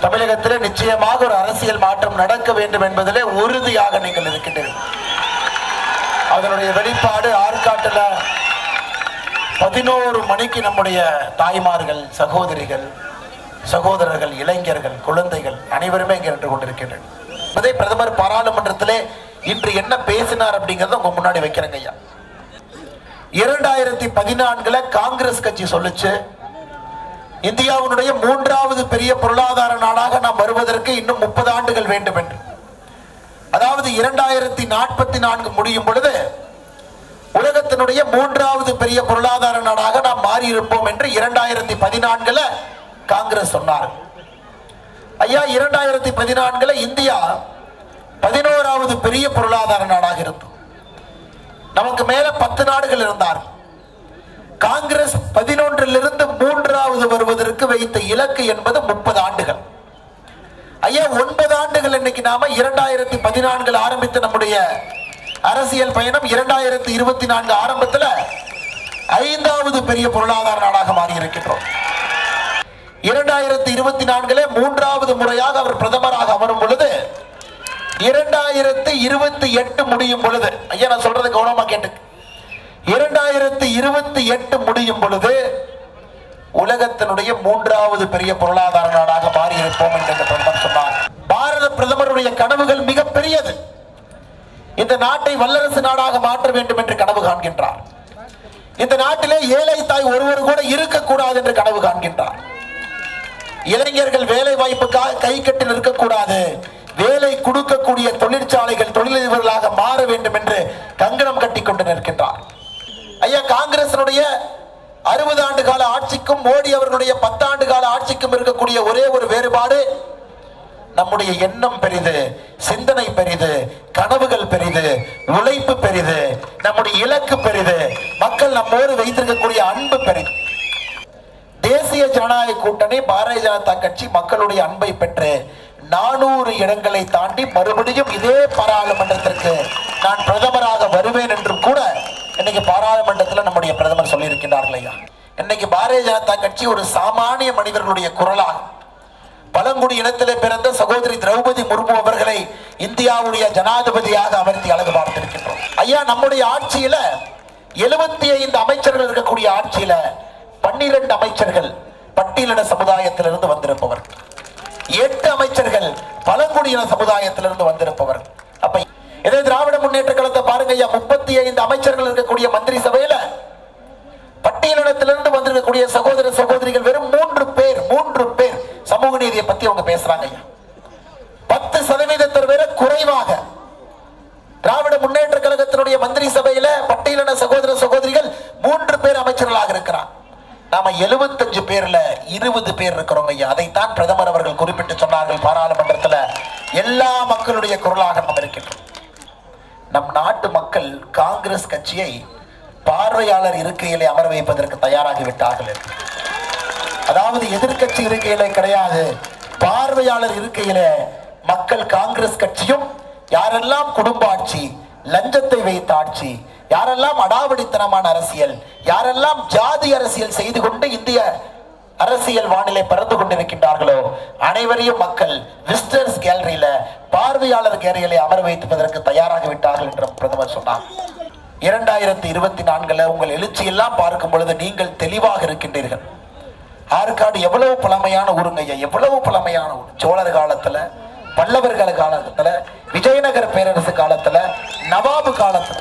தமிழகத்திலே நிச்சயமாக ஒரு அரசியல் மாற்றம் நடக்க வேண்டும் என்பதிலே உறுதியாக நீங்கள் இருக்கின்றீர்கள் அதனுடைய வெளிப்பாடு ஆற்காட்டுல பதினோரு மணிக்கு நம்முடைய தாய்மார்கள் சகோதரிகள் சகோதரர்கள் இளைஞர்கள் குழந்தைகள் அனைவருமே இங்கே நின்று கொண்டிருக்கின்றனர் அதே பிரதமர் பாராளுமன்றத்திலே இன்று என்ன பேசினார் அப்படிங்கறத உங்க முன்னாடி வைக்கிறேங்க ஐயா இரண்டாயிரத்தி பதினான்குல காங்கிரஸ் கட்சி சொல்லுச்சு இந்தியாவினுடைய மூன்றாவது பெரிய பொருளாதார நாடாக நாம் வருவதற்கு இன்னும் முப்பது ஆண்டுகள் வேண்டும் என்று அதாவது இரண்டாயிரத்தி நாற்பத்தி நான்கு முடியும் பொழுது உலகத்தினுடைய மூன்றாவது பெரிய பொருளாதார நாடாக நாம் மாறி இருப்போம் என்று இரண்டாயிரத்தி பதினான்குல காங்கிரஸ் சொன்னார் ஐயா இரண்டாயிரத்தி பதினான்குல இந்தியா பதினோராவது பெரிய பொருளாதார நாடாக இருந்தது நமக்கு மேல பத்து நாடுகள் இருந்தார் காங்கிரஸ் பதினொன்றிலிருந்து மூன்றாவது வருவதற்கு வைத்த இலக்கு என்பது முப்பது ஆண்டுகள் ஐயா ஒன்பது ஆண்டுகள் இன்னைக்கு நாம இரண்டாயிரத்தி பதினான்கில் ஆரம்பித்த நம்முடைய அரசியல் பயணம் இரண்டாயிரத்தி இருபத்தி நான்கு ஆரம்பத்துல ஐந்தாவது பெரிய பொருளாதார நாடாக மாறி இருக்கின்றோம் இரண்டாயிரத்தி இருபத்தி நான்கிலே மூன்றாவது முறையாக அவர் பிரதமராக அமரும் பொழுது இரண்டாயிரத்தி இருபத்தி எட்டு முடியும் பொழுது ஐயா நான் சொல்றது கவனமா கேட்டு இரண்டாயிரத்தி இருபத்தி எட்டு முடியும் பொழுது உலகத்தினுடைய மூன்றாவது பெரிய பொருளாதார நாடாக மாறி இருப்போம் என்று இந்த பிரதமர் சொன்னார் பாரத பிரதமருடைய கனவுகள் மிக பெரியது இந்த நாட்டை வல்லரசு நாடாக மாற்ற வேண்டும் என்று கனவு காண்கின்றார் இந்த நாட்டிலே ஏழை தாய் ஒருவர் கூட இருக்கக்கூடாது என்று கனவு காண்கின்றார் இளைஞர்கள் வேலை வாய்ப்புக்காக கை கட்டி நிற்கக்கூடாது வேலை கொடுக்கக்கூடிய தொழிற்சாலைகள் தொழிலதிபர்களாக மாற வேண்டும் என்று கங்கணம் கட்டி கொண்டு நிற்கின்றார் ஐயா காங்கிரசினுடைய அறுபது ஆண்டு கால ஆட்சிக்கும் மோடி அவர்களுடைய பத்தாண்டு கால ஆட்சிக்கும் இருக்கக்கூடிய ஒரே ஒரு வேறுபாடு நம்முடைய எண்ணம் பெரிது சிந்தனை பெரிது கனவுகள் பெரிது உழைப்பு பெரிது நம்முடைய இலக்கு பெரிது மக்கள் நம்மோடு வைத்திருக்கக்கூடிய அன்பு பெரிது தேசிய ஜனநாயக கூட்டணி பாரதிய ஜனதா கட்சி மக்களுடைய அன்பை பெற்று நானூறு இடங்களை தாண்டி மறுபடியும் இதே பாராளுமன்றத்திற்கு நான் பிரதமராக வருவேன் என்றும் கூட இன்னைக்கு பாராளுமன்றத்தில் நம்முடைய பிரதமர் சொல்லியிருக்கிறார்கள் ஐயா இன்னைக்கு பாரதிய ஜனதா கட்சி ஒரு சாமானிய மனிதர்களுடைய குரலாகும் பழங்குடி இனத்திலே பிறந்த சகோதரி திரௌபதி முர்மு அவர்களை இந்தியாவுடைய ஜனாதிபதியாக அமர்த்தி அழகு பார்த்திருக்கின்றோம் ஐயா நம்முடைய ஆட்சியில எழுபத்தி ஐந்து அமைச்சர்கள் இருக்கக்கூடிய ஆட்சியில பன்னிரண்டு அமைச்சர்கள் பட்டியலின சமுதாயத்திலிருந்து வந்திருப்பவர் எட்டு அமைச்சர்கள் பழங்குடியின சமுதாயத்திலிருந்து வந்திருப்பவர் அப்ப இதே திராவிட முன்னேற்ற கழகத்தை பாருங்க ஐயா முப்பத்தி ஐந்து அமைச்சர்கள் இருக்கக்கூடிய மந்திரி சபையில பட்டியலினத்திலிருந்து வந்திருக்கக்கூடிய சகோதர சகோதரிகள் வெறும் மூன்று பேர் மூன்று பேர் சமூக நீதியை பத்தி அவங்க பேசுறாங்க ஐயா பத்து சதவீதத்தை விட குறைவாக திராவிட முன்னேற்ற கழகத்தினுடைய மந்திரி சபையில பட்டியலின சகோதர சகோதரிகள் மூன்று பேர் அமைச்சர்களாக இருக்கிறார் நாம எழுபத்தஞ்சு பேர்ல இருபது பேர் இருக்கிறோம் ஐயா அதைத்தான் பிரதமர் அவர்கள் குறிப்பிட்டு சொன்னார்கள் பாராளுமன்றத்துல எல்லா மக்களுடைய குரலாக நாம் இருக்கின்றோம் நம் நாட்டு மக்கள் காங்கிரஸ் கட்சியை பார்வையாளர் இருக்கையிலே அமர வைப்பதற்கு தயாராகி விட்டார்கள் என்று. அதாவது எதிர்க்கட்சி இருக்கையிலே கிடையாது பார்வையாளர் இருக்கையிலே மக்கள் காங்கிரஸ் கட்சியும் யாரெல்லாம் குடும்ப ஆட்சி லஞ்சத்தை வைத்த ஆட்சி யாரெல்லாம் அடாவடித்தனமான அரசியல் யாரெல்லாம் ஜாதி அரசியல் செய்து கொண்டு இந்திய அரசியல் வானிலை பறந்து கொண்டிருக்கின்றார்களோ அனைவரையும் மக்கள் விசிட்டர்ஸ் கேலரியில பார்வையாளர் கேலரியிலே அமர வைப்பதற்கு தயாராகி விட்டார்கள் என்று பிரதமர் சொன்னார் இரண்டாயிரத்தி இருபத்தி நான்குல உங்கள் எழுச்சியெல்லாம் பார்க்கும் பொழுது நீங்கள் தெளிவாக இருக்கின்றீர்கள் ஆற்காடு எவ்வளவு பழமையான ஊருங்க ஐயா எவ்வளவு பழமையான ஊர் சோழர் காலத்துல பல்லவர்கள் காலத்துல விஜயநகர பேரரசு காலத்துல நவாபு காலத்துல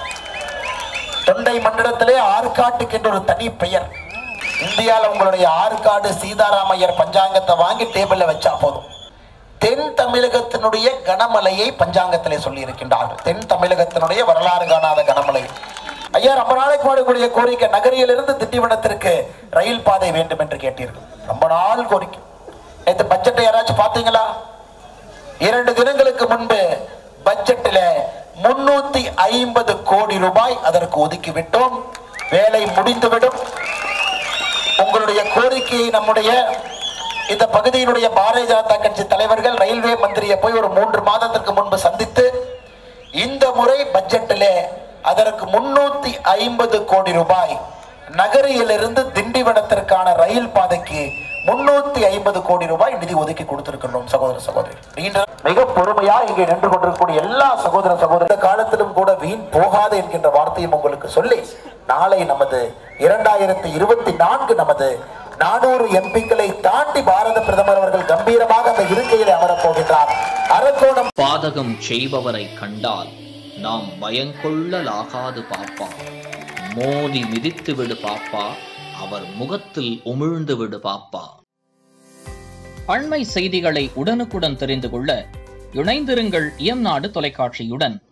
தொண்டை மண்டலத்திலே ஆற்காட்டுக்கு என்று ஒரு தனி பெயர் இந்தியால உங்களுடைய ஆற்காடு சீதாராமையர் பஞ்சாங்கத்தை வாங்கி டேபிள்ல வச்சா போதும் தென் தமிழகத்தினுடைய கனமழையை பஞ்சாங்கத்திலே சொல்லி இருக்கின்றார்கள் தென் தமிழகத்தினுடைய வரலாறு காணாத கனமழை ஐயா ரொம்ப நாளைக்கு வாடக்கூடிய கோரிக்கை நகரியிலிருந்து திண்டிவனத்திற்கு ரயில் பாதை வேண்டும் என்று கேட்டீர்கள் ரொம்ப நாள் கோரிக்கை நேற்று பட்ஜெட்டை யாராச்சும் பார்த்தீங்களா இரண்டு தினங்களுக்கு முன்பு பட்ஜெட்டில் முன்னூத்தி ஐம்பது கோடி ரூபாய் அதற்கு ஒதுக்கி விட்டோம் வேலை முடிந்துவிடும் உங்களுடைய கோரிக்கையை நம்முடைய இந்த பகுதியினுடைய பாரதிய ஜனதா கட்சி தலைவர்கள் ரயில்வே மந்திரியை போய் ஒரு மூன்று மாதத்திற்கு முன்பு சந்தித்து இந்த முறை பட்ஜெட்டிலே அதற்கு முன்னூத்தி ஐம்பது கோடி ரூபாய் நகரியிலிருந்து திண்டிவனத்திற்கான ரயில் பாதைக்கு முன்னூத்தி ஐம்பது கோடி ரூபாய் நிதி ஒதுக்கி கொடுத்திருக்கின்றோம் சகோதர சகோதரி நீண்ட மிக பொறுமையா இங்கே நின்று கொண்டிருக்கக்கூடிய எல்லா சகோதர சகோதர காலத்திலும் கூட வீண் போகாது என்கின்ற வார்த்தையும் உங்களுக்கு சொல்லி நாளை நமது இரண்டாயிரத்தி இருபத்தி நான்கு நமது நானூறு எம்பிக்களை தாண்டி பாரத பிரதமர் அவர்கள் கம்பீரமாக அந்த இருக்கையில் அமரப் போகின்றார் அரக்கோணம் பாதகம் செய்பவரை கண்டால் நாம் பயங்கொள்ளலாகாது பாப்பா மோதி மிதித்து விடு பாப்பா அவர் முகத்தில் உமிழ்ந்து விடு பாப்பா அண்மை செய்திகளை உடனுக்குடன் தெரிந்து கொள்ள இணைந்திருங்கள் இயம்நாடு தொலைக்காட்சியுடன்